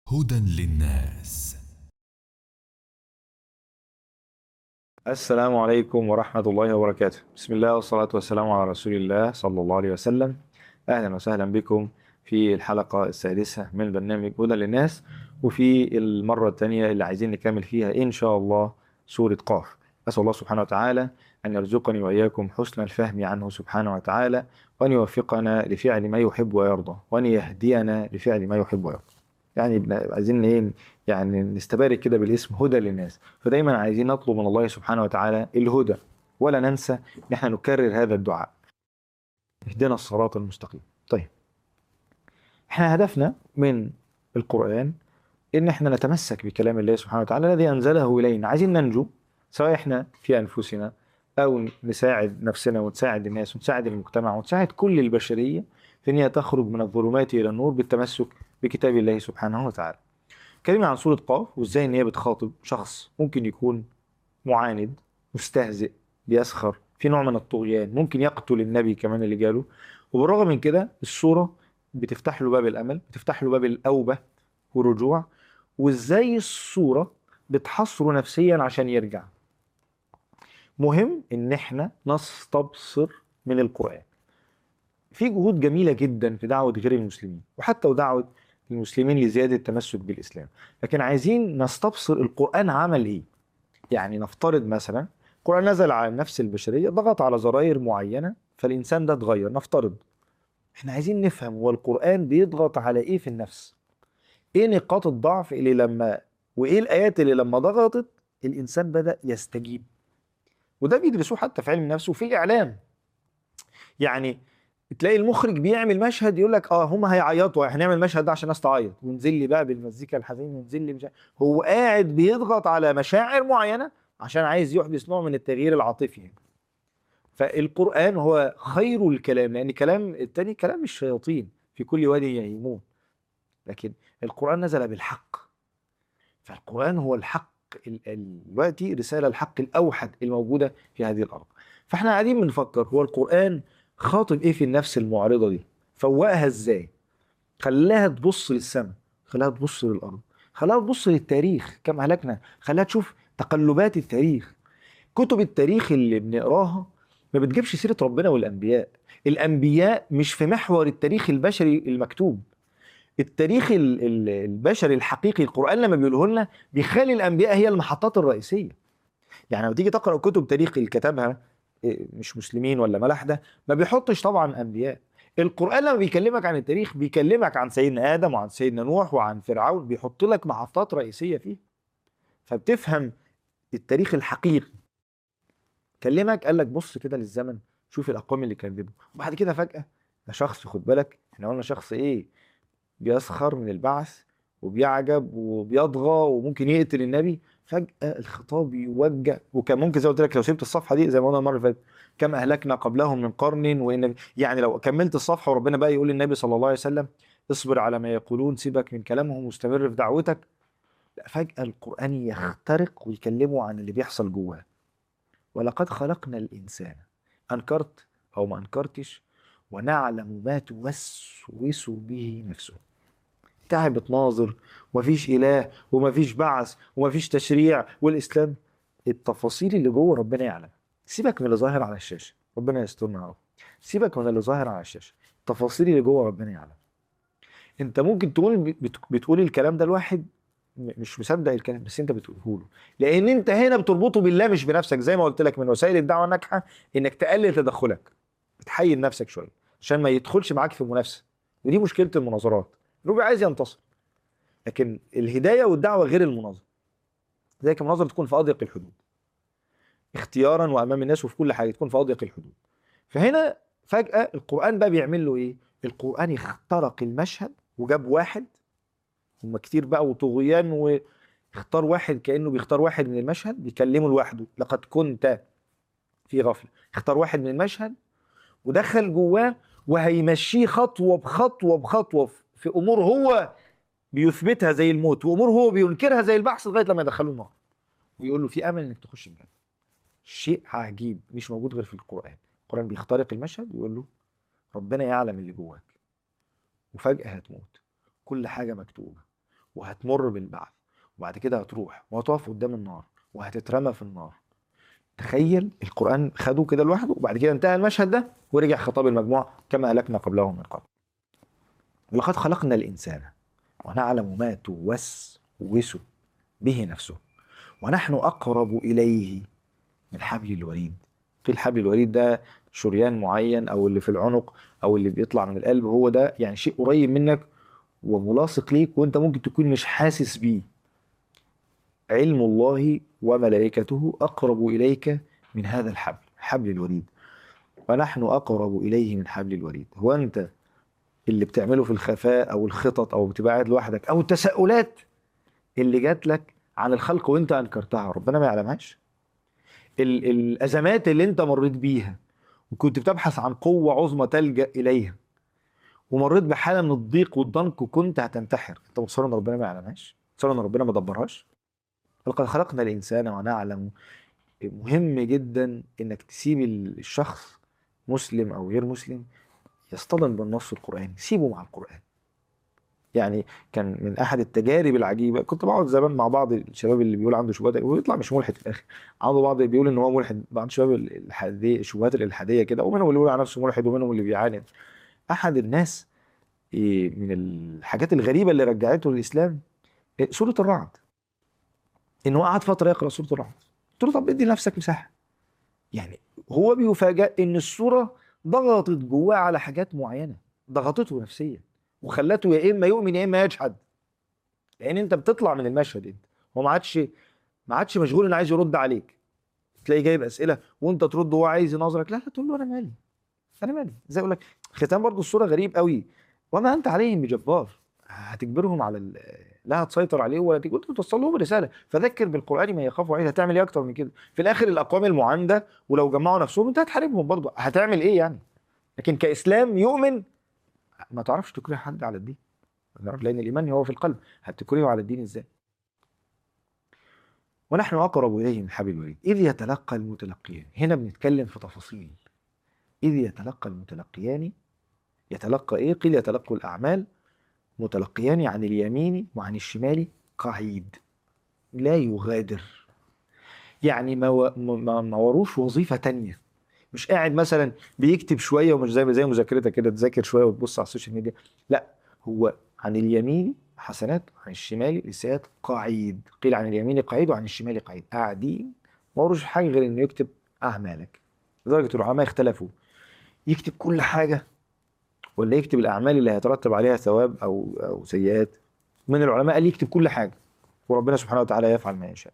هدى للناس السلام عليكم ورحمة الله وبركاته بسم الله والصلاة والسلام على رسول الله صلى الله عليه وسلم أهلا وسهلا بكم في الحلقة السادسة من برنامج هدى للناس وفي المرة الثانية اللي عايزين نكمل فيها إن شاء الله سورة قاف أسأل الله سبحانه وتعالى أن يرزقني وإياكم حسن الفهم عنه سبحانه وتعالى وأن يوفقنا لفعل ما يحب ويرضى وأن يهدينا لفعل ما يحب ويرضى يعني بن- عايزين ايه يعني نستبارك كده بالاسم هدى للناس فدايما عايزين نطلب من الله سبحانه وتعالى الهدى ولا ننسى ان احنا نكرر هذا الدعاء اهدنا الصراط المستقيم طيب احنا هدفنا من القرآن ان احنا نتمسك بكلام الله سبحانه وتعالى الذي انزله الينا عايزين ننجو سواء احنا في انفسنا او نساعد نفسنا ونساعد الناس ونساعد المجتمع ونساعد كل البشرية في ان هي تخرج من الظلمات الى النور بالتمسك بكتاب الله سبحانه وتعالى اتكلمنا عن سورة قاف وازاي ان هي بتخاطب شخص ممكن يكون معاند مستهزئ بيسخر في نوع من الطغيان ممكن يقتل النبي كمان اللي جاله وبالرغم من كده السورة بتفتح له باب الأمل بتفتح له باب الأوبة والرجوع وازاي السورة بتحصره نفسيا عشان يرجع مهم ان احنا نستبصر من القرآن في جهود جميلة جدا في دعوة غير المسلمين وحتى ودعوة المسلمين لزيادة التمسك بالإسلام لكن عايزين نستبصر القرآن عمل إيه يعني نفترض مثلا القرآن نزل على النفس البشرية ضغط على زراير معينة فالإنسان ده اتغير نفترض احنا عايزين نفهم هو القرآن بيضغط على إيه في النفس إيه نقاط الضعف اللي لما وإيه الآيات اللي لما ضغطت الإنسان بدأ يستجيب وده بيدرسوه حتى في علم النفس وفي الإعلام يعني تلاقي المخرج بيعمل مشهد يقول لك اه هم هيعيطوا هنعمل المشهد ده عشان الناس تعيط ونزل لي بقى بالمزيكا الحزين ونزل لي مش عارف- هو قاعد بيضغط على مشاعر معينه عشان عايز يحدث نوع من التغيير العاطفي هنا. فالقران هو خير الكلام لان كلام التاني كلام الشياطين في كل وادي يهيمون لكن القران نزل بالحق فالقران هو الحق ال- ال- دلوقتي رساله الحق الاوحد الموجوده في هذه الارض فاحنا قاعدين بنفكر هو القران خاطب ايه في النفس المعرضه دي فوقها ازاي خلاها تبص للسماء خلاها تبص للارض خلاها تبص للتاريخ كم هلكنا خلاها تشوف تقلبات التاريخ كتب التاريخ اللي بنقراها ما بتجيبش سيره ربنا والانبياء الانبياء مش في محور التاريخ البشري المكتوب التاريخ ال- ال- البشري الحقيقي القران لما بيقوله لنا بيخلي الانبياء هي المحطات الرئيسيه يعني لما تيجي تقرا كتب تاريخ اللي كتبها إيه، مش مسلمين ولا ملاحده ما بيحطش طبعا انبياء القران لما بيكلمك عن التاريخ بيكلمك عن سيدنا ادم وعن سيدنا نوح وعن فرعون بيحط لك محطات رئيسيه فيه فبتفهم التاريخ الحقيقي كلمك قال لك بص كده للزمن شوف الاقوام اللي كذبوا وبعد كده فجاه ده شخص خد بالك احنا قلنا شخص ايه بيسخر من البعث وبيعجب وبيطغى وممكن يقتل النبي فجأة الخطاب يوجه وكان ممكن زي ما قلت لك لو سبت الصفحة دي زي ما قلنا المرة اللي فاتت كم أهلكنا قبلهم من قرن وإن يعني لو كملت الصفحة وربنا بقى يقول للنبي صلى الله عليه وسلم اصبر على ما يقولون سيبك من كلامهم واستمر في دعوتك لا فجأة القرآن يخترق ويكلمه عن اللي بيحصل جواه ولقد خلقنا الإنسان أنكرت أو ما أنكرتش ونعلم ما توسوس به نفسه تعبت ناظر ومفيش إله ومفيش بعث ومفيش تشريع والإسلام التفاصيل اللي جوه ربنا يعلم سيبك من اللي ظاهر على الشاشة ربنا يسترنا اهو سيبك من اللي ظاهر على الشاشة التفاصيل اللي جوه ربنا يعلم انت ممكن تقول بت- بتقول الكلام ده لواحد م- مش مصدق الكلام بس انت بتقوله له لان انت هنا بتربطه بالله مش بنفسك زي ما قلت لك من وسائل الدعوه الناجحه انك تقلل تدخلك بتحيل نفسك شويه عشان ما يدخلش معاك في منافسه ودي مشكله المناظرات الربع عايز ينتصر لكن الهدايه والدعوه غير المناظره زي المناظره تكون في اضيق الحدود اختيارا وامام الناس وفي كل حاجه تكون في اضيق الحدود فهنا فجاه القران بقى بيعمل له ايه القران اخترق المشهد وجاب واحد هم كتير بقى وطغيان واختار واحد كانه بيختار واحد من المشهد بيكلمه لوحده لقد كنت في غفله اختار واحد من المشهد ودخل جواه وهيمشيه خطوه بخطوه بخطوه في امور هو بيثبتها زي الموت وامور هو بينكرها زي البحث لغايه لما يدخله النار ويقول له في امل انك تخش الجنه شيء عجيب مش موجود غير في القران القران بيخترق المشهد ويقول له ربنا يعلم اللي جواك وفجاه هتموت كل حاجه مكتوبه وهتمر بالبعث وبعد كده هتروح وهتقف قدام النار وهتترمى في النار تخيل القرآن خده كده لوحده وبعد كده انتهى المشهد ده ورجع خطاب المجموعة كما أهلكنا قبلهم من قبل ولقد خلقنا الإنسان ونعلم ما توسوس به نفسه ونحن أقرب إليه من حبل الوريد في الحبل الوريد ده شريان معين أو اللي في العنق أو اللي بيطلع من القلب هو ده يعني شيء قريب منك وملاصق ليك وانت ممكن تكون مش حاسس بيه علم الله وملائكته أقرب إليك من هذا الحبل حبل الوريد ونحن أقرب إليه من حبل الوريد هو أنت اللي بتعمله في الخفاء أو الخطط أو بتبقى قاعد لوحدك أو التساؤلات اللي جات لك عن الخلق وانت أنكرتها ربنا ما يعلمهاش ال- الأزمات اللي انت مريت بيها وكنت بتبحث عن قوة عظمى تلجأ إليها ومريت بحالة من الضيق والضنك وكنت هتنتحر انت مصر ان ربنا ما يعلمهاش مصر ان ربنا ما دبرهاش لقد خلقنا الإنسان ونعلم مهم جدا انك تسيب الشخص مسلم او غير مسلم يصطدم بالنص القرآني سيبه مع القرآن يعني كان من احد التجارب العجيبه كنت بقعد زمان مع بعض الشباب اللي بيقول عنده شبهات ويطلع مش ملحد في الاخر عنده بعض بيقول ان هو ملحد بعض الشباب الالحاديه الشبهات الالحاديه كده ومنهم اللي بيقول على نفسه ملحد ومنهم اللي بيعاند احد الناس إيه، من الحاجات الغريبه اللي رجعته للاسلام إيه، سوره الرعد انه قعد فتره يقرا سوره الرعد قلت له طب ادي لنفسك مساحه يعني هو بيفاجئ ان السوره ضغطت جواه على حاجات معينه ضغطته نفسيا وخلته يا اما يؤمن يا اما يجحد لان انت بتطلع من المشهد انت هو ما عادش ما عادش مشغول انه عايز يرد عليك تلاقيه جايب اسئله وانت ترد وهو عايز يناظرك لا لا تقول له انا مالي انا مالي زي اقول لك ختام برضه الصوره غريب قوي وما انت عليهم بجبار هتجبرهم على ال- لا هتسيطر عليه ولا تيجي انت توصل لهم رساله فذكر بالقران ما يخاف وعيد هتعمل ايه اكتر من كده في الاخر الاقوام المعانده ولو جمعوا نفسهم انت هتحاربهم برضه هتعمل ايه يعني لكن كاسلام يؤمن ما تعرفش تكره حد على الدين لان الايمان هو في القلب هتكرهه على الدين ازاي ونحن اقرب اليه من حبل الوريد اذ يتلقى المتلقيان هنا بنتكلم في تفاصيل اذ يتلقى المتلقيان يتلقى ايه قيل يتلقى الاعمال متلقيان عن اليمين وعن الشمال قعيد لا يغادر يعني ما و- ما ما وروش وظيفه تانية مش قاعد مثلا بيكتب شويه ومش زي زي مذاكرتك كده تذاكر شويه وتبص على السوشيال ميديا لا هو عن اليمين حسنات عن الشمال سيئات قعيد قيل عن اليمين قعيد وعن الشمال قعيد قاعدين ما وروش حاجه غير انه يكتب اعمالك لدرجه العلماء اختلفوا يكتب كل حاجه ولا يكتب الاعمال اللي هيترتب عليها ثواب او او سيئات من العلماء قال يكتب كل حاجه وربنا سبحانه وتعالى يفعل ما يشاء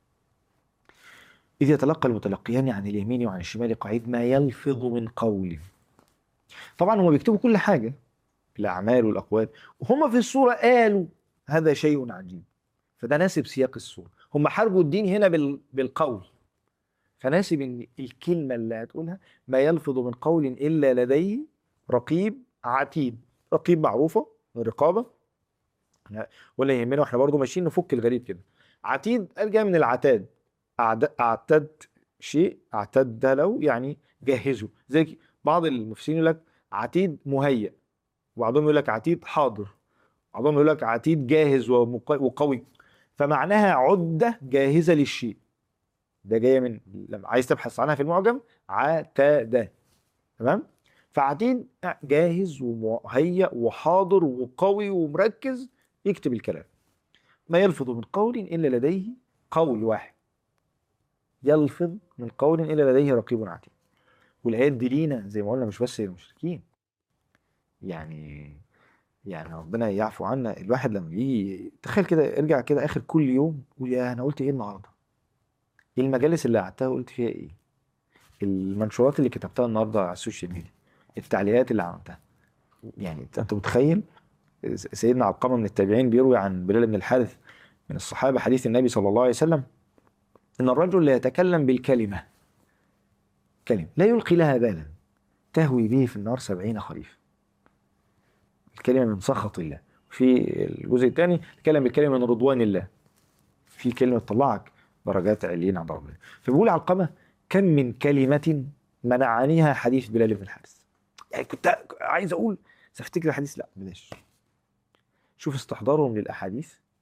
إذ يتلقى المتلقيان عن اليمين وعن الشمال قعيد ما يلفظ من قول طبعا هم بيكتبوا كل حاجة الأعمال والأقوال وهم في الصورة قالوا هذا شيء عجيب فده ناسب سياق الصورة هم حاربوا الدين هنا بال... بالقول فناسب ان الكلمة اللي هتقولها ما يلفظ من قول إلا لديه رقيب عتيد رقيب معروفة رقابة إحنا- ولا يهمنا واحنا برضو ماشيين نفك الغريب كده عتيد قال جاي من العتاد أعد- اعتد شيء اعتد له يعني جهزه زي بعض المفسرين يقول لك عتيد مهيأ وبعضهم يقول لك عتيد حاضر بعضهم يقول لك عتيد جاهز ومق- وقوي فمعناها عدة جاهزة للشيء ده جاية من لما عايز تبحث عنها في المعجم عتادة تمام فعتيد جاهز ومهيأ وحاضر وقوي ومركز يكتب الكلام ما يلفظ من قول إلا لديه قول واحد يلفظ من قول الا لديه رقيب عتيد والايات دي لينا زي ما قلنا مش بس للمشركين يعني يعني ربنا يعفو عنا الواحد لما يجي تخيل كده ارجع كده اخر كل يوم قول يا انا قلت ايه النهارده ايه المجالس اللي قعدتها وقلت فيها ايه المنشورات اللي كتبتها النهارده على السوشيال ميديا التعليقات اللي عملتها يعني انت أنت متخيل سيدنا علقمه من التابعين بيروي عن بلال بن الحارث من الصحابه حديث النبي صلى الله عليه وسلم ان الرجل لا يتكلم بالكلمه كلمه لا يلقي لها بالا تهوي به في النار سبعين خريف الكلمه من سخط الله في الجزء الثاني تكلم بالكلمه من رضوان الله في كلمه تطلعك درجات عليين عند ربنا فبيقول علقمه كم من كلمه منعنيها حديث بلال بن الحارث يعني كنت عايز اقول بس افتكر الحديث لا بلاش شوف استحضارهم للاحاديث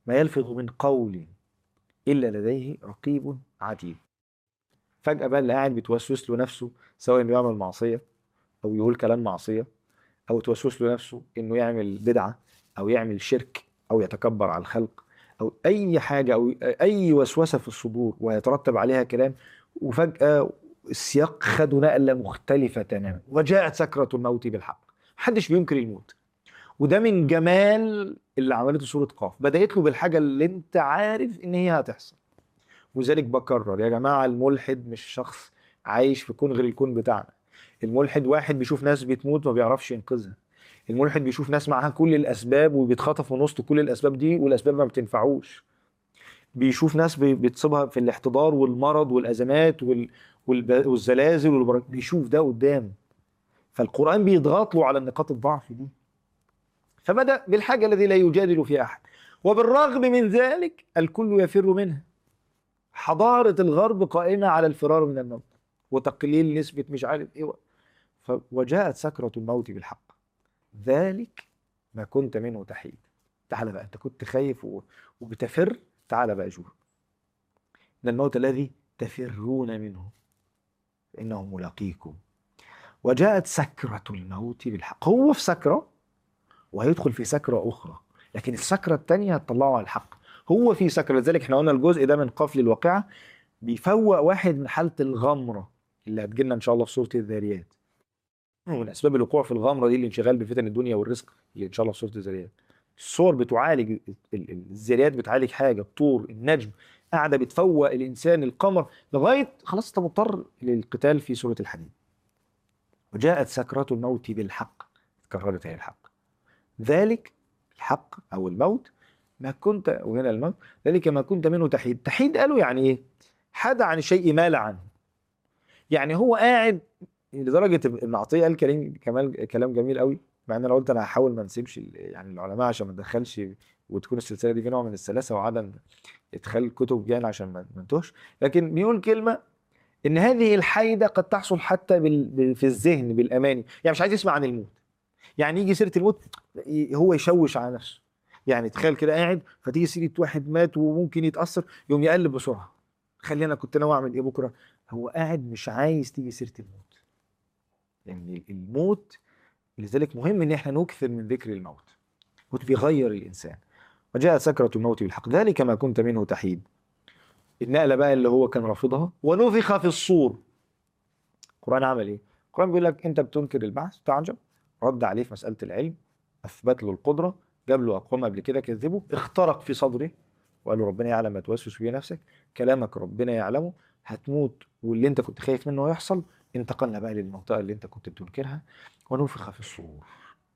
ما يلفظ من قول الا لديه رقيب عتيد فجاه بقى اللي قاعد بتوسوس له نفسه سواء انه يعمل معصيه او يقول كلام معصيه او توسوس له نفسه انه يعمل بدعه او يعمل شرك او يتكبر على الخلق او اي حاجه او اي وسوسه في الصدور ويترتب عليها كلام وفجاه السياق خدوا نقله مختلفه تماما وجاءت سكره الموت بالحق محدش بينكر الموت وده من جمال اللي عملته سوره قاف بدات له بالحاجه اللي انت عارف ان هي هتحصل وذلك بكرر يا جماعه الملحد مش شخص عايش في كون غير الكون بتاعنا الملحد واحد بيشوف ناس بتموت ما بيعرفش ينقذها الملحد بيشوف ناس معاها كل الاسباب وبيتخطف من وسط كل الاسباب دي والاسباب ما بتنفعوش بيشوف ناس بي- بتصيبها في الاحتضار والمرض والازمات وال... والب- والزلازل والبرك... بيشوف ده قدامه فالقران بيضغط له على نقاط الضعف دي فبدا بالحاجه الذي لا يجادل فيها احد وبالرغم من ذلك الكل يفر منها حضاره الغرب قائمه على الفرار من الموت وتقليل نسبه مش عارف ايه ف... وجاءت سكره الموت بالحق ذلك ما كنت منه تحيد تعال بقى انت كنت خايف و... وبتفر تعال بقى شوف ان الموت الذي تفرون منه فانه ملاقيكم وجاءت سكرة الموت بالحق هو في سكرة وهيدخل في سكرة أخرى لكن السكرة التانية هتطلعه على الحق هو في سكرة لذلك احنا قلنا الجزء ده من قفل الواقعة بيفوق واحد من حالة الغمرة اللي هتجيلنا إن شاء الله في سورة الذاريات ومن أسباب الوقوع في الغمرة دي الانشغال بفتن الدنيا والرزق اللي إن شاء الله في سورة الذاريات الصور بتعالج ال- ال- الذاريات بتعالج حاجة الطور النجم قاعدة بتفوق الإنسان القمر لغاية خلاص أنت مضطر للقتال في سورة الحديد وجاءت سكرة الموت بالحق تكررت هي الحق ذلك الحق أو الموت ما كنت وهنا الموت ذلك ما كنت منه تحيد تحيد قالوا يعني إيه حاد عن الشيء مال عنه يعني هو قاعد لدرجة ابن عطية قال كلام كمال كلام جميل قوي مع ان انا قلت انا هحاول ما نسيبش ال- يعني العلماء عشان ما ندخلش وتكون السلسله دي في نوع من السلاسه وعدم ادخال الكتب يعني عشان ما ما نتوهش لكن بيقول كلمه ان هذه الحيده قد تحصل حتى بال... بال- في الذهن بالاماني يعني مش عايز يسمع عن الموت يعني يجي سيره الموت ي- هو يشوش على نفسه يعني تخيل كده قاعد فتيجي سيره واحد مات وممكن يتاثر يقوم يقلب بسرعه خلي انا كنت ناوي اعمل ايه بكره هو قاعد مش عايز تيجي سيره الموت يعني الموت لذلك مهم ان احنا نكثر من ذكر الموت الموت بيغير الانسان وجاءت سكرة الموت بالحق ذلك ما كنت منه تحيد النقلة بقى اللي هو كان رافضها ونفخ في الصور القرآن عمل ايه؟ القرآن بيقول لك انت بتنكر البعث تعجب رد عليه في مسألة العلم اثبت له القدرة جاب له اقوام قبل كده كذبه اخترق في صدره وقال له ربنا يعلم ما توسوس به نفسك كلامك ربنا يعلمه هتموت واللي انت كنت خايف منه يحصل انتقلنا بقى للمنطقة اللي انت كنت بتنكرها ونفخ في الصور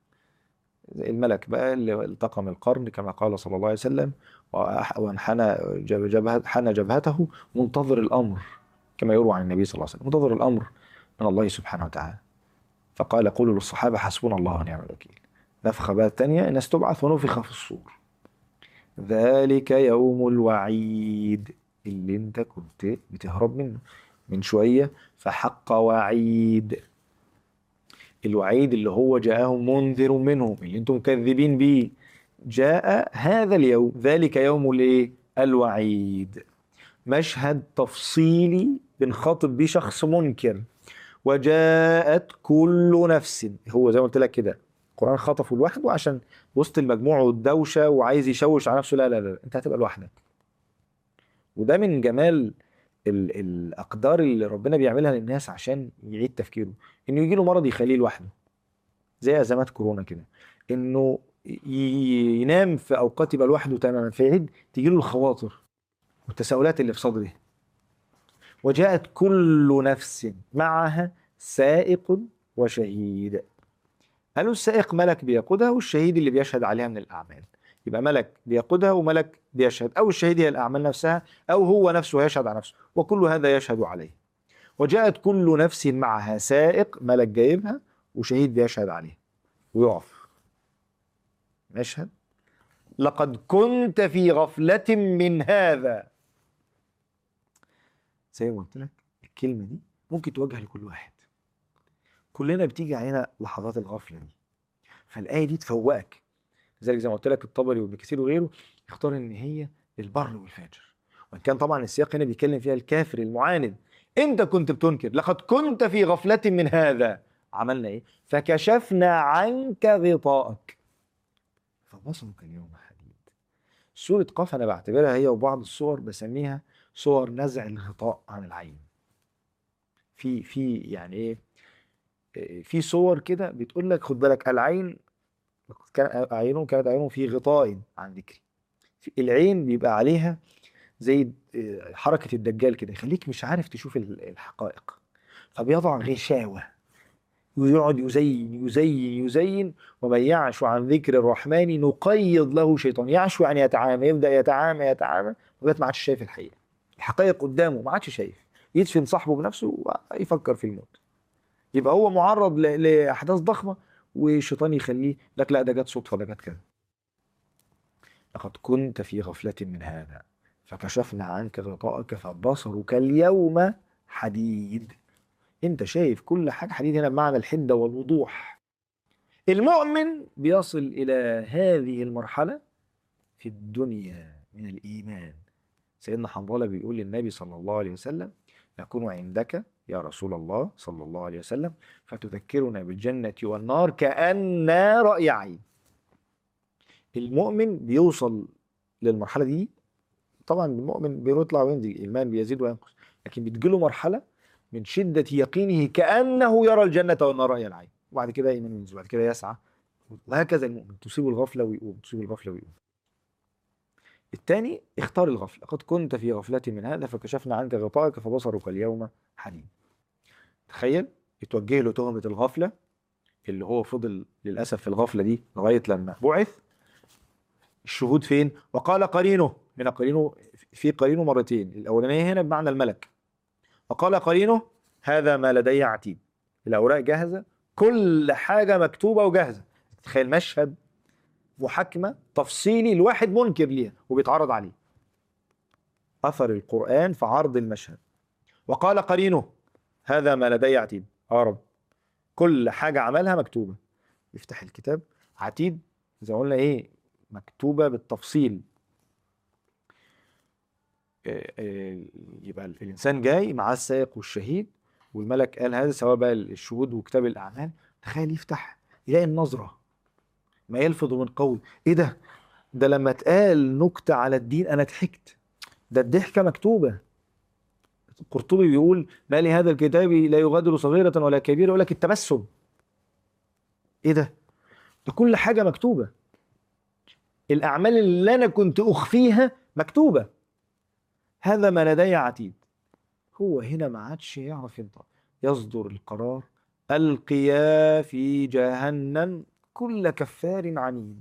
الملك بقى اللي التقم القرن كما قال صلى الله عليه وسلم وأح- وانحنى جب- جبهة حنى جبهته منتظر الامر كما يروى عن النبي صلى الله عليه وسلم منتظر الامر من الله سبحانه وتعالى فقال قولوا للصحابه حسبنا الله ونعم الوكيل نفخه بقى الثانيه الناس تبعث ونفخ في الصور ذلك يوم الوعيد اللي انت كنت بتهرب منه من شويه فحق وعيد الوعيد اللي هو جاءهم منذر منهم اللي انتم مكذبين بيه جاء هذا اليوم ذلك يوم الايه الوعيد مشهد تفصيلي بنخاطب بيه شخص منكر وجاءت كل نفس هو زي ما قلت لك كده القرآن خطفه لوحده عشان وسط المجموعة والدوشة وعايز يشوش على نفسه لا لا لا انت هتبقى لوحدك وده من جمال ال- الأقدار اللي ربنا بيعملها للناس عشان يعيد تفكيره انه يجي له مرض يخليه لوحده زي ازمات كورونا كده انه ي- ينام في اوقات يبقى لوحده تماما فيعيد تجي له الخواطر والتساؤلات اللي في صدره وجاءت كل نفس معها سائق وشهيد قالوا السائق ملك بيقودها والشهيد اللي بيشهد عليها من الاعمال يبقى ملك بيقودها وملك بيشهد او الشهيد هي الاعمال نفسها او هو نفسه يشهد على نفسه وكل هذا يشهد عليه وجاءت كل نفس معها سائق ملك جايبها وشهيد بيشهد عليه ويقف مشهد لقد كنت في غفلة من هذا زي ما قلت لك الكلمة دي ممكن توجه لكل واحد كلنا بتيجي علينا لحظات الغفلة دي فالآية دي تفوقك لذلك زي ما قلت لك الطبري وابن كثير وغيره اختار ان هي البر والفاجر وان كان طبعا السياق هنا بيتكلم فيها الكافر المعاند انت كنت بتنكر لقد كنت في غفله من هذا عملنا ايه فكشفنا عنك غطاءك فبصرك اليوم حديد سورة قاف أنا بعتبرها هي وبعض الصور بسميها صور نزع الغطاء عن العين في في يعني ايه إيه، في صور كده بتقول لك خد بالك العين كان أعينهم كانت أعينهم في غطاء عن ذكري في- العين بيبقى عليها زي إيه، حركة الدجال كده يخليك مش عارف تشوف ال- الحقائق فبيضع غشاوة ويقعد يزين يزين يزين ومن يعش عن ذكر الرحمن نقيض له شيطان يعشو يعني يتعامى يبدا يتعامى يتعامى لغايه ما عادش شايف الحقيقه الحقائق قدامه ما عادش شايف يدفن صاحبه بنفسه ويفكر في الموت يبقى هو معرض ل- لاحداث ضخمه والشيطان يخليه لك لا ده جت صدفه ده جت كذا لقد كنت في غفله من هذا فكشفنا عنك غطاءك فبصرك اليوم حديد انت شايف كل حاجه حديد هنا بمعنى الحده والوضوح المؤمن بيصل الى هذه المرحله في الدنيا من الايمان سيدنا حنظله بيقول للنبي صلى الله عليه وسلم نكون عندك يا رسول الله صلى الله عليه وسلم فتذكرنا بالجنه والنار كأن رأي عين المؤمن بيوصل للمرحله دي طبعا المؤمن بيطلع وينزل الايمان بيزيد وينقص لكن بتجيله مرحله من شدة يقينه كأنه يرى الجنة والنار رأي العين وبعد كده إيمان ينزل وبعد كده يسعى وهكذا المؤمن تصيب الغفلة ويقوم تصيب الغفلة ويقوم الثاني اختار الغفلة قد كنت في غفلة من هذا فكشفنا عنك غطاءك فبصرك اليوم حديد تخيل يتوجه له تهمة الغفلة اللي هو فضل للأسف في الغفلة دي لغاية لما بعث الشهود فين وقال قرينه هنا قرينه في قرينه مرتين الأولانية هنا بمعنى الملك وقال قرينه هذا ما لدي عتيد الأوراق جاهزة كل حاجة مكتوبة وجاهزة تخيل مشهد محاكمة تفصيلي الواحد منكر ليها وبيتعرض عليه أثر القرآن في عرض المشهد وقال قرينه هذا ما لدي عتيد آه رب كل حاجة عملها مكتوبة يفتح الكتاب عتيد زي ما قلنا إيه مكتوبة بالتفصيل آه، آه، يبقى الانسان جاي معاه السائق والشهيد والملك قال هذا سواء بقى الشهود وكتاب الاعمال تخيل يفتح يلاقي النظره ما يلفظ من قول ايه ده ده لما اتقال نكته على الدين انا ضحكت ده الضحكه مكتوبه القرطبي بيقول ما لهذا الكتاب لا يغادر صغيره ولا كبيره يقول لك التبسم ايه ده ده كل حاجه مكتوبه الاعمال اللي انا كنت اخفيها مكتوبه هذا ما لدي عتيد هو هنا ما عادش يعرف ينطق يصدر القرار القيا في جهنم كل كفار عنيد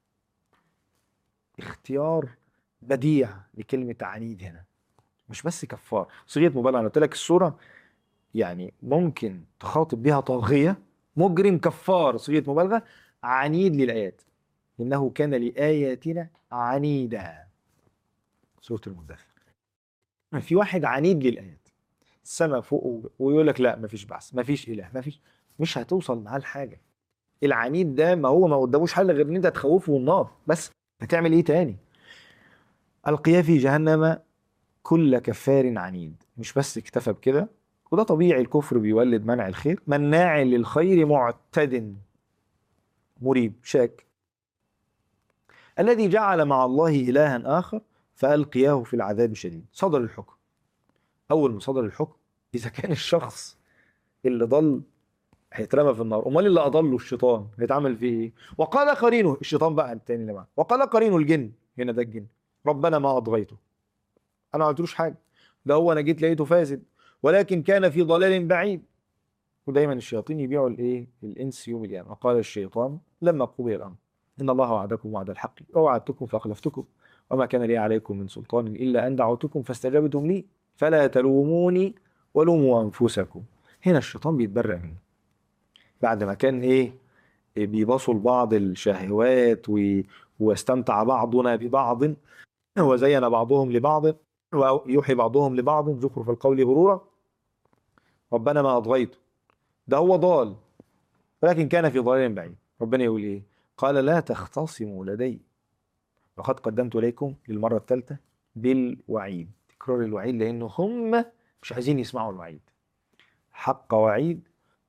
اختيار بديع لكلمة عنيد هنا مش بس كفار صيغة مبالغة أنا قلت لك الصورة يعني ممكن تخاطب بها طاغية مجرم كفار صيغة مبالغة عنيد للآيات إنه كان لآياتنا عنيدا سورة المدثر في واحد عنيد للآيات السماء فوق ويقول لك لا مفيش بعث مفيش إله مفيش مش هتوصل معاه لحاجة العنيد ده ما هو ما قداموش حل غير ان انت تخوفه النار بس هتعمل ايه تاني القيا في جهنم كل كفار عنيد مش بس اكتفى بكده وده طبيعي الكفر بيولد منع الخير مناع للخير معتد مريب شاك الذي جعل مع الله إلها آخر فألقياه في العذاب الشديد صدر الحكم أول ما صدر الحكم إذا كان الشخص اللي ضل هيترمى في النار امال اللي اضله الشيطان هيتعمل فيه ايه وقال قرينه الشيطان بقى التاني اللي معاه وقال قرينه الجن هنا ده الجن ربنا ما اطغيته انا ما عملتلوش حاجه ده هو انا جيت لقيته فاسد ولكن كان في ضلال بعيد ودايما الشياطين يبيعوا الايه الانس يوم القيامه وقال الشيطان لما قضي الامر ان الله وعدكم وعد الحق ووعدتكم فاخلفتكم وما كان لي عليكم من سلطان الا ان دعوتكم فاستجبتم لي فلا تلوموني ولوموا انفسكم هنا الشيطان بيتبرأ منه بعد ما كان ايه بيبصوا لبعض الشهوات و... واستمتع بعضنا ببعض وزين بعضهم لبعض ويوحي بعضهم لبعض زخرف القول غرورا ربنا ما اطغيته ده هو ضال ولكن كان في ضلال بعيد ربنا يقول ايه قال لا تختصموا لدي وقد قدمت إليكم للمرة الثالثة بالوعيد تكرار الوعيد لأنه هم مش عايزين يسمعوا الوعيد حق وعيد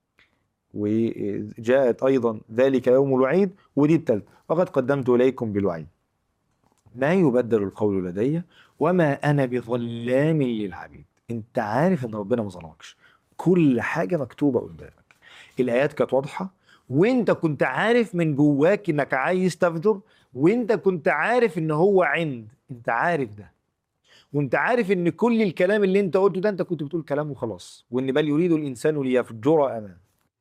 وجاءت أيضا ذلك يوم الوعيد ودي الثالثة وقد قدمت إليكم بالوعيد ما يبدل القول لدي وما أنا بظلام للعبيد أنت عارف أن ربنا ما ظلمكش كل حاجة مكتوبة قدامك الآيات كانت واضحة وانت كنت عارف من جواك انك عايز تفجر وانت كنت عارف ان هو عند انت عارف ده وانت عارف ان كل الكلام اللي انت قلته ده انت كنت بتقول كلام وخلاص وان بل يريد الانسان ليفجر امام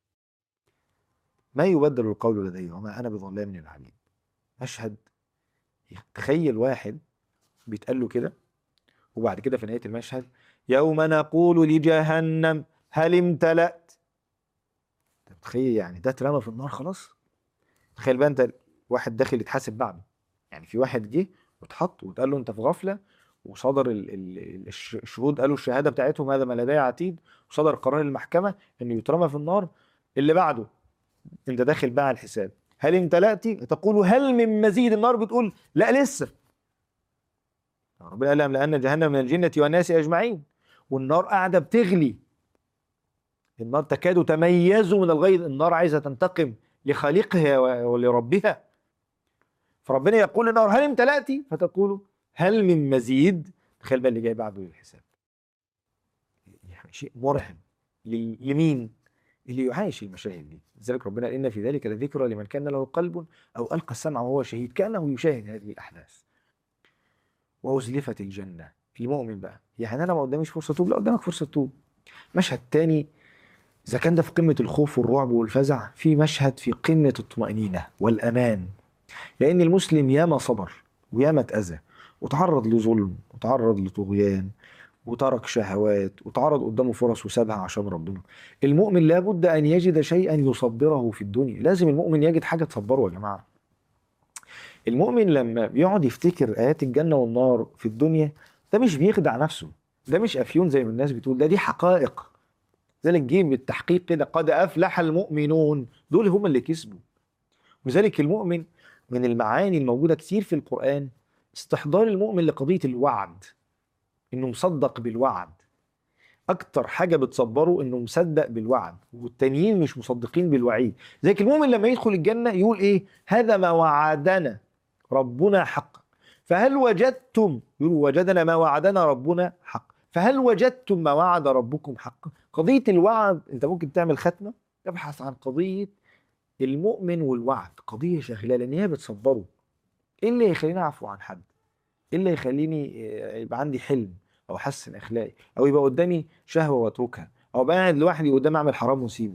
ما يبدل القول لدي وما انا بظلام للعبيد مشهد تخيل واحد بيتقال له كده وبعد كده في نهايه المشهد يوم نقول لجهنم هل امتلأت انت متخيل يعني ده اترمى في النار خلاص تخيل بقى انت واحد داخل يتحاسب بعده يعني في واحد جه واتحط واتقال له انت في غفله وصدر ال- ال- الش- الشهود قالوا الشهاده بتاعتهم هذا ما لدي عتيد وصدر قرار المحكمه انه يترمى في النار اللي بعده انت داخل بقى على الحساب هل امتلأت تقول هل من مزيد النار بتقول لا لسه ربنا قال لهم لأن جهنم من الجنة والناس أجمعين والنار قاعدة بتغلي النار تكاد تميز من الغيظ النار عايزة تنتقم لخالقها و- ولربها فربنا يقول للنار هل امتلأت فتقول هل من مزيد تخيل بقى اللي جاي بعده الحساب يعني شيء مرعب ل- لمين اللي يعايش المشاهد دي لذلك ربنا قال ان في ذلك لذكرى لمن كان له قلب او القى السمع وهو شهيد كانه يشاهد هذه الاحداث وازلفت الجنه المؤمن بقى يعني انا ما قداميش فرصه توب لا قدامك فرصه توب مشهد تاني اذا كان ده في قمه الخوف والرعب والفزع في مشهد في قمه الطمانينه والامان لان المسلم ياما صبر وياما اتاذى وتعرض لظلم وتعرض لطغيان وترك شهوات وتعرض قدامه فرص وسابها عشان ربنا المؤمن لابد ان يجد شيئا يصبره في الدنيا لازم المؤمن يجد حاجه تصبره يا جماعه المؤمن لما بيقعد يفتكر ايات الجنه والنار في الدنيا ده مش بيخدع نفسه ده مش افيون زي ما الناس بتقول ده دي حقائق لذلك جه بالتحقيق كده قد افلح المؤمنون دول هم اللي كسبوا ولذلك المؤمن من المعاني الموجوده كتير في القران استحضار المؤمن لقضيه الوعد انه مصدق بالوعد اكتر حاجه بتصبره انه مصدق بالوعد والتانيين مش مصدقين بالوعيد زيك المؤمن لما يدخل الجنه يقول ايه هذا ما وعدنا ربنا حقا فهل وجدتم يقول وجدنا ما وعدنا ربنا حقا فهل وجدتم ما وعد ربكم حقا قضيه الوعد انت ممكن تعمل ختمه تبحث عن قضيه المؤمن والوعد قضيه شاغله لان هي بتصبره ايه اللي يخليني اعفو عن حد ايه اللي يخليني آه، يبقى عندي حلم او احسن اخلاقي او يبقى قدامي شهوه واتركها او ابقى قاعد لوحدي قدامي اعمل حرام واسيبه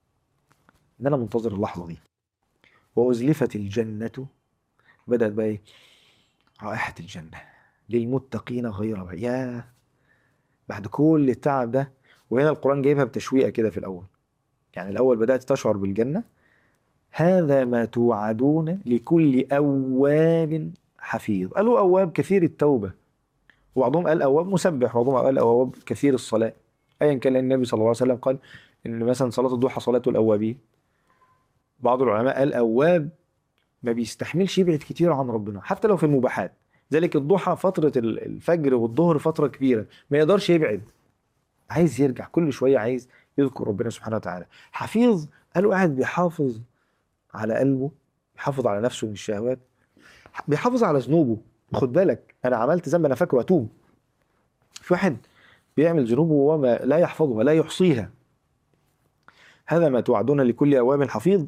ان انا منتظر اللحظه دي وازلفت الجنه بدات بقى ايه رائحه الجنه للمتقين غير بعيد يا بعد كل التعب ده وهنا القران جايبها بتشويقه كده في الاول يعني الاول بدات تشعر بالجنه هذا ما توعدون لكل اواب حفيظ قالوا اواب كثير التوبه وبعضهم قال اواب مسبح وبعضهم قال اواب كثير الصلاه ايا كان لأن النبي صلى الله عليه وسلم قال ان مثلا صلاه الضحى صلاه الاوابين بعض العلماء قال اواب ما بيستحملش يبعد كتير عن ربنا حتى لو في المباحات ذلك الضحى فتره ال- الفجر والظهر فتره كبيره ما يقدرش يبعد عايز يرجع كل شويه عايز يذكر ربنا سبحانه وتعالى حفيظ قالوا قاعد بيحافظ على قلبه بيحافظ على نفسه من الشهوات بيحافظ على ذنوبه خد بالك انا عملت ذنب انا فاكره اتوب في واحد بيعمل ذنوبه وهو ما- لا يحفظها ولا يحصيها هذا ما توعدون لكل اواب حفيظ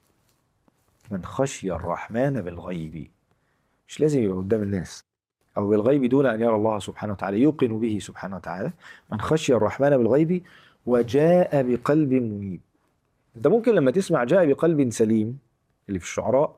من خشي الرحمن بالغيب مش لازم يبقى قدام الناس او بالغيب دون ان يرى الله سبحانه وتعالى يوقن به سبحانه وتعالى من خشي الرحمن بالغيب وجاء بقلب منيب انت ممكن لما تسمع جاء بقلب سليم اللي في الشعراء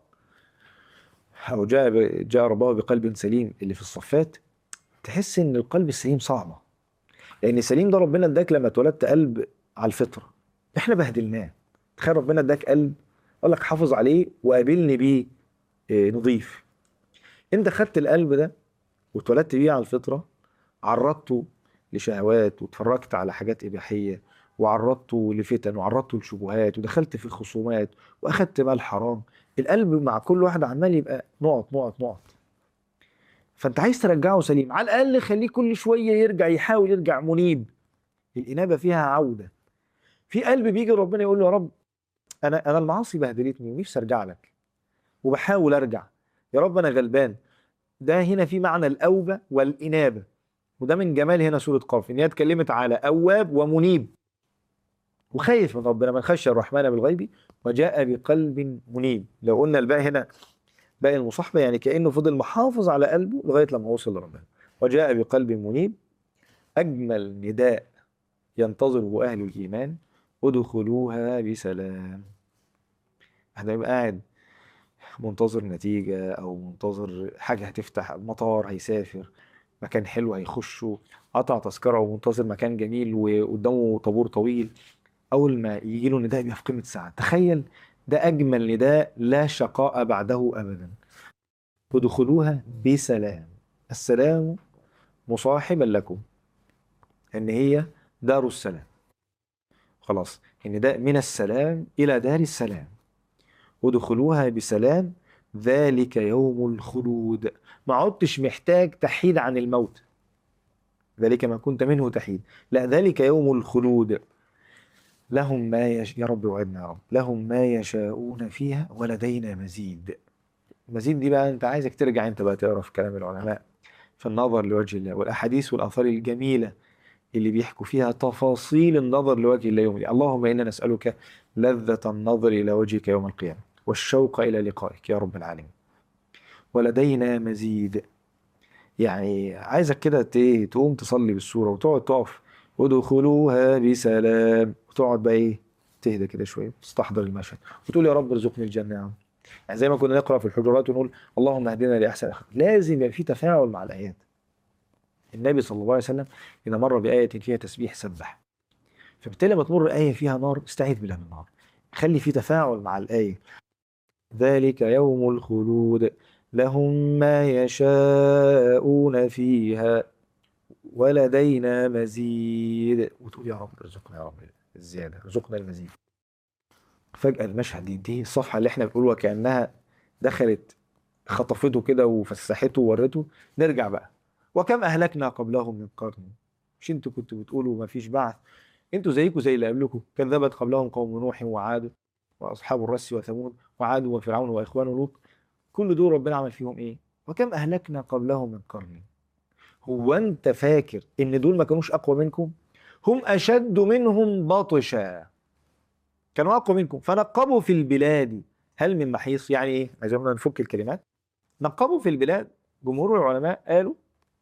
او جاء ب- جاء رباه بقلب سليم اللي في الصفات تحس ان القلب السليم صعبه لان السليم ده ربنا اداك لما اتولدت قلب على الفطره احنا بهدلناه تخيل ربنا اداك قلب قال لك حافظ عليه وقابلني بيه إيه، نضيف انت خدت القلب ده واتولدت بيه على الفطره عرضته لشهوات واتفرجت على حاجات اباحيه وعرضته لفتن وعرضته لشبهات ودخلت في خصومات واخدت مال حرام القلب مع كل واحد عمال يبقى نقط نقط نقط فانت عايز ترجعه سليم على الاقل خليه كل شويه يرجع يحاول يرجع منيب الانابه فيها عوده في قلب بيجي ربنا يقول له يا رب انا انا المعاصي بهدلتني ونفسي ارجع لك وبحاول ارجع يا رب انا غلبان ده هنا في معنى الاوبه والانابه وده من جمال هنا سوره قاف ان هي اتكلمت على اواب ومنيب وخايف من ربنا من خشي الرحمن بالغيب وجاء بقلب منيب لو قلنا الباء هنا باقي المصاحبه يعني كانه فضل محافظ على قلبه لغايه لما وصل لربنا وجاء بقلب منيب اجمل نداء ينتظره اهل الايمان ادخلوها بسلام احنا يبقى قاعد منتظر نتيجة أو منتظر حاجة هتفتح مطار هيسافر مكان حلو هيخشه قطع تذكرة ومنتظر مكان جميل وقدامه طابور طويل أول ما يجي له نداء يبقى في قمة سعادة تخيل ده أجمل نداء لا شقاء بعده أبدا ادخلوها بسلام السلام مصاحبا لكم ان هي دار السلام خلاص النداء من السلام الى دار السلام ادخلوها بسلام ذلك يوم الخلود ما عدتش محتاج تحيد عن الموت ذلك ما كنت منه تحيد لا ذلك يوم الخلود لهم ما يش... يا رب وعدنا يا رب لهم ما يشاءون فيها ولدينا مزيد مزيد دي بقى انت عايزك ترجع انت بقى تقرا في كلام العلماء في النظر لوجه الله والاحاديث والاثار الجميله اللي بيحكوا فيها تفاصيل النظر لوجه الله يوم القيامه اللهم انا نسالك لذه النظر الى وجهك يوم القيامه والشوق الى لقائك يا رب العالمين ولدينا مزيد يعني عايزك كده تقوم تصلي بالسوره وتقعد تقف ودخلوها بسلام وتقعد بقى ايه تهدى كده شويه تستحضر المشهد وتقول يا رب ارزقني الجنه يا عم يعني زي ما كنا نقرا في الحجرات ونقول اللهم اهدنا لاحسن الاخلاق لازم يبقى في تفاعل مع الايات النبي صلى الله عليه وسلم اذا مر بايه فيها تسبيح سبح فبالتالي لما تمر ايه فيها نار استعيذ بالله من النار خلي في تفاعل مع الايه ذلك يوم الخلود لهم ما يشاءون فيها ولدينا مزيد وتقول يا رب ارزقنا يا رب الزياده ارزقنا المزيد فجاه المشهد دي, دي الصفحه اللي احنا بنقولها كانها دخلت خطفته كده وفسحته وورته نرجع بقى وكم اهلكنا قبلهم من قرن مش انتوا كنتوا بتقولوا ما فيش بعث انتوا زيكم زي اللي قبلكم كذبت قبلهم قوم نوح وعاد واصحاب الرس وثمود وعاد وفرعون واخوان لوط كل دول ربنا عمل فيهم ايه وكم اهلكنا قبلهم من قرن هو انت فاكر ان دول ما كانوش اقوى منكم هم اشد منهم بطشا كانوا اقوى منكم فنقبوا في البلاد هل من محيص يعني ايه عايزين نفك الكلمات نقبوا في البلاد جمهور العلماء قالوا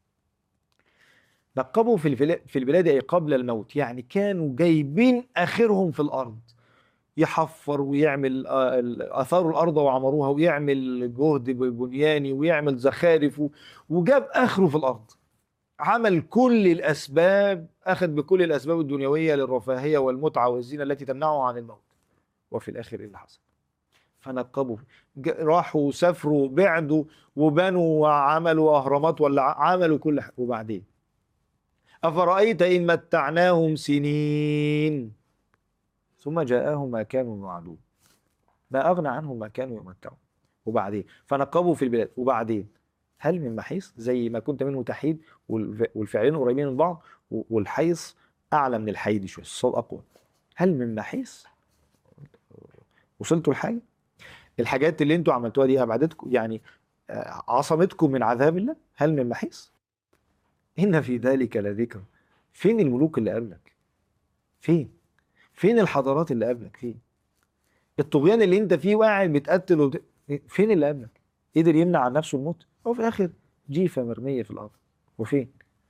نقبوا في البلاد في البلاد اي قبل الموت يعني كانوا جايبين اخرهم في الارض يحفر ويعمل اثاروا الارض وعمروها ويعمل جهد بنياني ويعمل زخارف وجاب اخره في الارض عمل كل الاسباب اخذ بكل الاسباب الدنيويه للرفاهيه والمتعه والزينه التي تمنعه عن الموت وفي الاخر ايه اللي حصل فنقبوا راحوا سافروا بعدوا وبنوا وعملوا اهرامات ولا عملوا كل حاجه وبعدين افرايت ان متعناهم سنين ثم جاءهم ما كانوا يوعدون ما اغنى عنهم ما كانوا يمتعون وبعدين فنقبوا في البلاد وبعدين هل من محيص زي ما كنت منه تحيد والفعلين قريبين من بعض والحيص اعلى من الحيد شويه الصوت اقوى هل من محيص وصلتوا لحاجه الحاجات اللي انتوا عملتوها دي ابعدتكم يعني عصمتكم من عذاب الله هل من محيص ان في ذلك لذكر فين الملوك اللي قبلك فين فين الحضارات اللي قبلك فين الطغيان اللي انت فيه وقاعد بتقتل وبت... فين اللي قبلك قدر يمنع عن نفسه الموت هو في الاخر جيفه مرميه في الارض وفين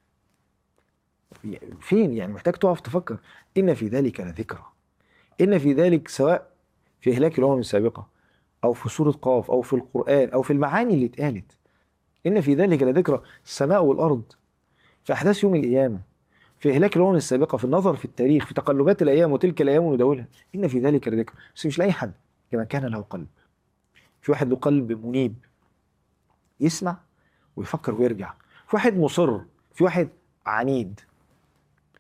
فين يعني محتاج تقف تفكر ان في ذلك لذكرى ان في ذلك سواء في اهلاك الامم السابقه او في سوره قاف او في القران او في المعاني اللي اتقالت ان في ذلك لذكرى السماء والارض في احداث يوم القيامه في اهلاك الامم السابقه في النظر في التاريخ في تقلبات الايام وتلك الايام نداولها ان في ذلك لذكرى بس مش لاي حد كما كان له قلب في واحد له قلب منيب يسمع ويفكر ويرجع في واحد مصر في واحد عنيد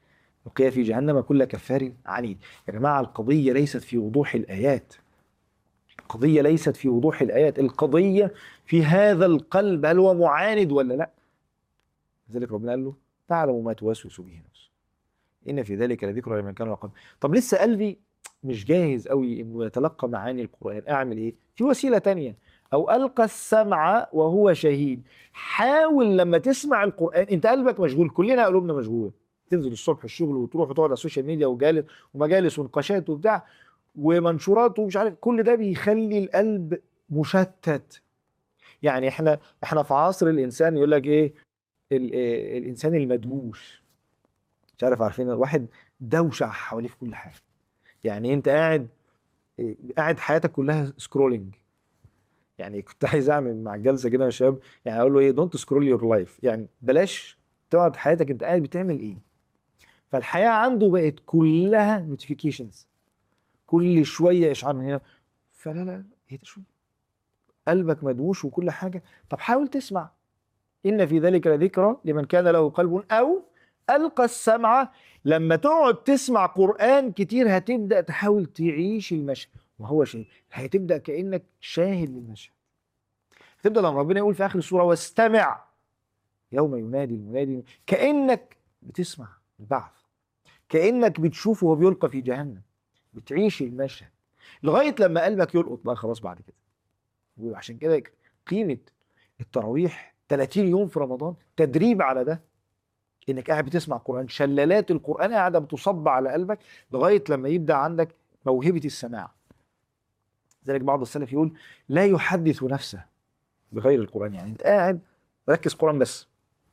وقيا في جهنم كل كفار عنيد يا جماعة القضية ليست في وضوح الآيات القضية ليست في وضوح الآيات القضية في هذا القلب هل هو معاند ولا لا لذلك ربنا قال له تعلم ما توسوس به نفسه إن في ذلك لذكرى لمن كان له قلب طب لسه قلبي مش جاهز قوي انه يتلقى معاني القرآن اعمل ايه في وسيلة تانية او القى السمع وهو شهيد حاول لما تسمع القرآن انت قلبك مشغول كلنا قلوبنا مشغول تنزل الصبح الشغل وتروح وتقعد على السوشيال ميديا وجالس ومجالس ونقاشات وبتاع ومنشورات ومش عارف كل ده بيخلي القلب مشتت يعني احنا احنا في عصر الانسان يقول لك ايه ال- إيه، الانسان المدهوش مش عارف عارفين واحد دوشه حواليه في كل حاجه يعني انت قاعد إيه، قاعد حياتك كلها سكرولنج يعني كنت عايز اعمل مع الجلسه كده يا شباب يعني اقول له ايه دونت سكرول يور لايف يعني بلاش تقعد حياتك انت قاعد بتعمل ايه فالحياه عنده بقت كلها نوتيفيكيشنز كل شويه اشعار من هنا فلا لا ايه ده شو قلبك مدووش وكل حاجه طب حاول تسمع ان في ذلك لذكرى لمن كان له قلب او القى السمع لما تقعد تسمع قران كتير هتبدا تحاول تعيش المشهد وهو شيء هتبدا كانك شاهد للمشهد تبدا لما ربنا يقول في اخر السوره واستمع يوم ينادي المنادي كانك بتسمع البعث كانك بتشوفه وهو بيلقى في جهنم بتعيش المشهد لغايه لما قلبك يلقط بقى خلاص بعد كده وعشان كده قيمه التراويح 30 يوم في رمضان تدريب على ده انك قاعد بتسمع قران شلالات القران قاعده بتصب على قلبك لغايه لما يبدا عندك موهبه السماع لذلك بعض السلف يقول لا يحدث نفسه بغير القران يعني انت قاعد ركز قران بس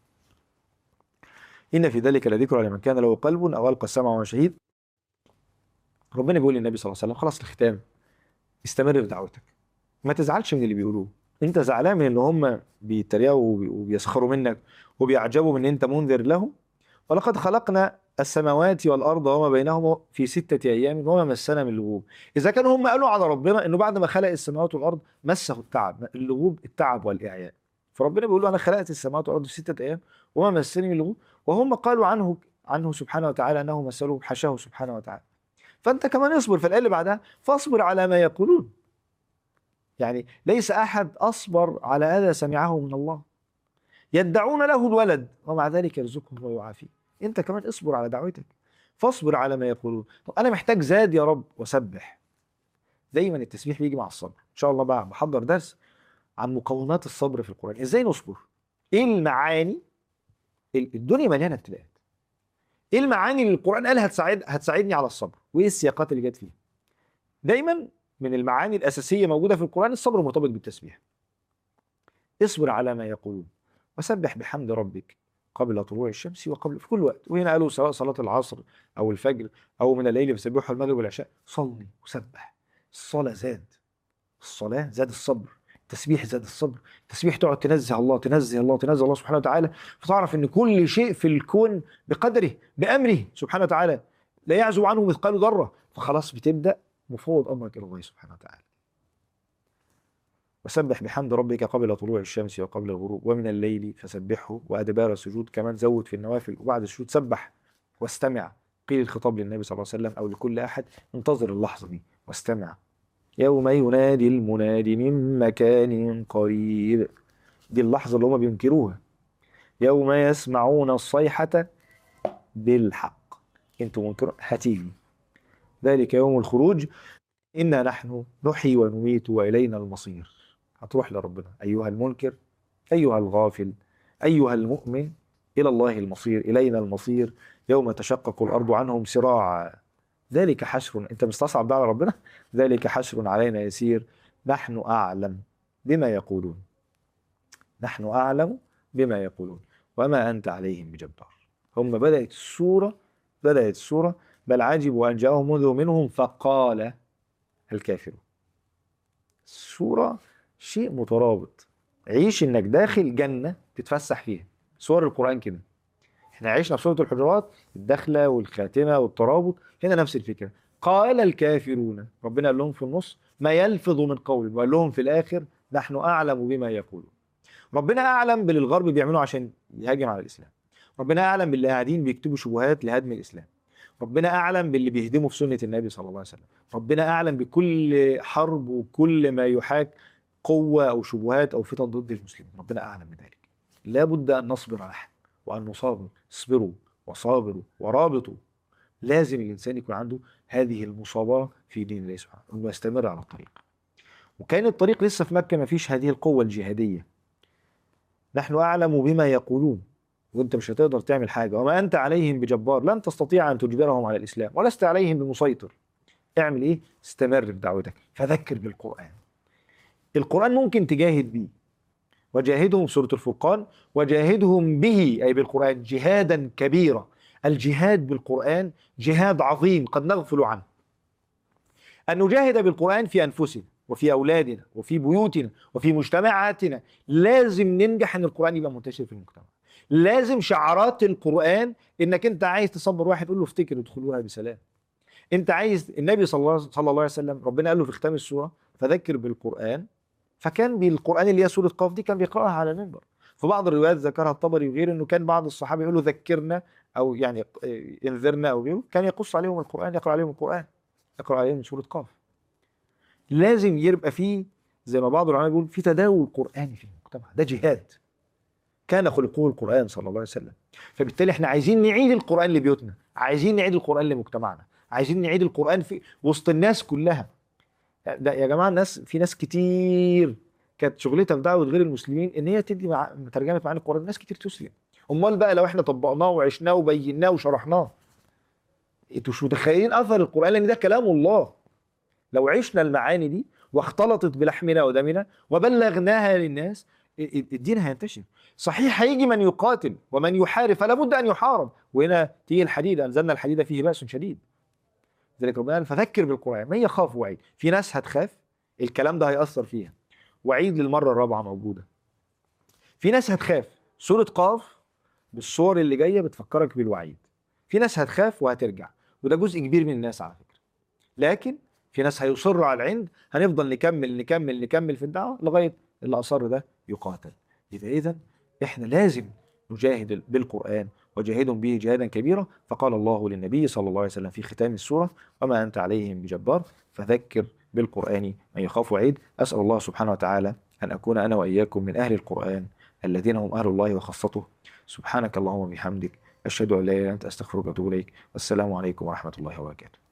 ان في ذلك لذكرى لمن كان له قلب او القى السمع وهو شهيد ربنا بيقول للنبي صلى الله عليه وسلم خلاص الختام استمر في دعوتك ما تزعلش من اللي بيقولوه انت زعلان من ان هم بيتريقوا وبي- وبيسخروا منك وبيعجبوا من ان انت منذر لهم ولقد خلقنا السماوات والارض وما بينهما في سته ايام وما مسنا من لغوب اذا كانوا هم قالوا على ربنا انه بعد ما خلق السماوات والارض مسه التعب اللغوب التعب والاعياء فربنا بيقول له انا خلقت السماوات والارض في سته ايام وما مسني من لغوب وهم قالوا عنه عنه سبحانه وتعالى انه مسه حشاه سبحانه وتعالى فانت كمان اصبر في الايه اللي بعدها فاصبر على ما يقولون يعني ليس احد اصبر على اذى سمعه من الله يدعون له الولد ومع ذلك يرزقهم ويعافيه انت كمان اصبر على دعوتك فاصبر على ما يقولون طب انا محتاج زاد يا رب وسبح دايما التسبيح بيجي مع الصبر ان شاء الله بقى بحضر درس عن مقومات الصبر في القران ازاي نصبر ايه المعاني ال- الدنيا مليانه ابتلاءات ايه المعاني اللي القران قال هتساعد هتساعدني على الصبر وايه السياقات اللي جت فيها دايما من المعاني الاساسيه موجوده في القران الصبر مرتبط بالتسبيح اصبر على ما يقولون وسبح بحمد ربك قبل طلوع الشمس وقبل في كل وقت وهنا قالوا سواء صلاه العصر او الفجر او من الليل فسبحوا المغرب والعشاء صلي وسبح الصلاه زاد الصلاه زاد الصبر التسبيح زاد الصبر التسبيح تقعد تنزه الله تنزه الله تنزه الله سبحانه وتعالى فتعرف ان كل شيء في الكون بقدره بامره سبحانه وتعالى لا يعزو عنه مثقال ذره فخلاص بتبدا مفوض امرك الى الله سبحانه وتعالى وسبح بحمد ربك قبل طلوع الشمس وقبل الغروب ومن الليل فسبحه وادبار السجود كمان زود في النوافل وبعد السجود سبح واستمع قيل الخطاب للنبي صلى الله عليه وسلم او لكل احد انتظر اللحظه دي واستمع يوم ينادي المنادي من مكان قريب دي اللحظه اللي هم بينكروها يوم يسمعون الصيحه بالحق انتم منكرون هتيجي ذلك يوم الخروج انا نحن نحيي ونميت والينا المصير هتروح لربنا ايها المنكر ايها الغافل ايها المؤمن الى الله المصير الينا المصير يوم تشقق الارض عنهم سراعا ذلك حشر انت مستصعب ده على ربنا ذلك حشر علينا يسير نحن اعلم بما يقولون نحن اعلم بما يقولون وما انت عليهم بجبار هم بدات السوره بدات السوره بل عجبوا ان جاءهم منذر منهم فقال الكافرون السوره شيء مترابط عيش انك داخل جنه تتفسح فيها سور القران كده احنا عشنا في سوره الحجرات الدخله والخاتمه والترابط هنا نفس الفكره قال الكافرون ربنا قال لهم في النص ما يلفظ من قول وقال لهم في الاخر نحن اعلم بما يقولون ربنا اعلم باللي الغرب بيعملوه عشان يهاجم على الاسلام ربنا اعلم باللي قاعدين بيكتبوا شبهات لهدم الاسلام ربنا اعلم باللي بيهدمه في سنه النبي صلى الله عليه وسلم ربنا اعلم بكل حرب وكل ما يحاك قوه او شبهات او فتن ضد المسلمين ربنا اعلم بذلك لابد ان نصبر على حد وان نصابر اصبروا وصابروا ورابطوا لازم الانسان يكون عنده هذه المصابره في دين الله سبحانه انه يستمر على الطريق وكان الطريق لسه في مكه ما فيش هذه القوه الجهاديه نحن اعلم بما يقولون وانت مش هتقدر تعمل حاجه وما انت عليهم بجبار لن تستطيع ان تجبرهم على الاسلام ولست عليهم بمسيطر اعمل ايه استمر في دعوتك فذكر بالقران القران ممكن تجاهد بيه وجاهدهم سوره الفرقان وجاهدهم به اي بالقران جهادا كبيرا الجهاد بالقران جهاد عظيم قد نغفل عنه ان نجاهد بالقران في انفسنا وفي اولادنا وفي بيوتنا وفي مجتمعاتنا لازم ننجح ان القران يبقى منتشر في المجتمع لازم شعارات القران انك انت عايز تصبر واحد قول له افتكر ادخلوها بسلام انت عايز النبي صلى الله صلى الله عليه وسلم ربنا قال له في ختام السوره فذكر بالقران فكان بالقران اللي هي سوره قاف دي كان بيقراها على المنبر في بعض الروايات ذكرها الطبري وغيره انه كان بعض الصحابه يقولوا ذكرنا او يعني انذرنا او غيره كان يقص عليهم القران يقرا عليهم القران يقرا عليهم سوره قاف لازم يبقى فيه زي ما بعض العلماء بيقول في تداول قراني في المجتمع ده جهاد كان خلقه القران صلى الله عليه وسلم فبالتالي احنا عايزين نعيد القران لبيوتنا عايزين نعيد القران لمجتمعنا عايزين نعيد القران في وسط الناس كلها ده يا جماعه الناس في ناس كتير كانت شغلتها في دعوه غير المسلمين ان هي تدي مع... ترجمه معاني القران ناس كتير تسلم امال بقى لو احنا طبقناه وعشناه وبيناه وشرحناه انتوا مش متخيلين اثر القران لان ده كلام الله لو عشنا المعاني دي واختلطت بلحمنا ودمنا وبلغناها للناس الدين هينتشر صحيح هيجي من يقاتل ومن يحارب فلا بد ان يحارب وهنا تيجي الحديد انزلنا الحديد فيه باس شديد ذلك ربنا قال فذكر بالقران من يخاف وعيد في ناس هتخاف الكلام ده هيأثر فيها وعيد للمره الرابعه موجوده في ناس هتخاف سوره قاف بالصور اللي جايه بتفكرك بالوعيد في ناس هتخاف وهترجع وده جزء كبير من الناس على فكره لكن في ناس هيصروا على العند هنفضل نكمل نكمل نكمل في الدعوه لغايه اللي اصر ده يقاتل يبقى اذا احنا لازم نجاهد بالقران وجاهدهم به جهادا كبيرا فقال الله للنبي صلى الله عليه وسلم في ختام السوره وما انت عليهم بجبار فذكر بالقران من يخاف وعيد اسال الله سبحانه وتعالى ان اكون انا واياكم من اهل القران الذين هم اهل الله وخاصته سبحانك اللهم وبحمدك اشهد ان لا اله الا انت استغفرك واتوب اليك والسلام عليكم ورحمه الله وبركاته